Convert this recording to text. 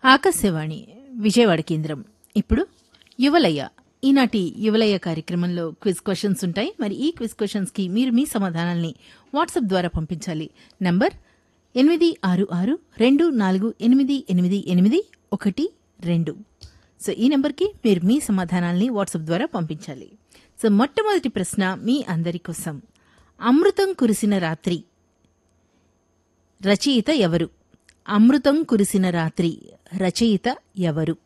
ఆకాశవాణి విజయవాడ కేంద్రం ఇప్పుడు యువలయ్య ఈనాటి యువలయ్య కార్యక్రమంలో క్విజ్ క్వశ్చన్స్ ఉంటాయి మరి ఈ క్విజ్ క్వశ్చన్స్కి మీరు మీ సమాధానాల్ని వాట్సాప్ ద్వారా పంపించాలి నంబర్ ఎనిమిది ఆరు ఆరు రెండు నాలుగు ఎనిమిది ఎనిమిది ఎనిమిది ఒకటి రెండు సో ఈ నెంబర్కి మీరు మీ సమాధానాల్ని వాట్సాప్ ద్వారా పంపించాలి సో మొట్టమొదటి ప్రశ్న మీ అందరి కోసం అమృతం కురిసిన రాత్రి రచయిత ఎవరు అమృతం కురిసిన రాత్రి రచయిత ఎవరు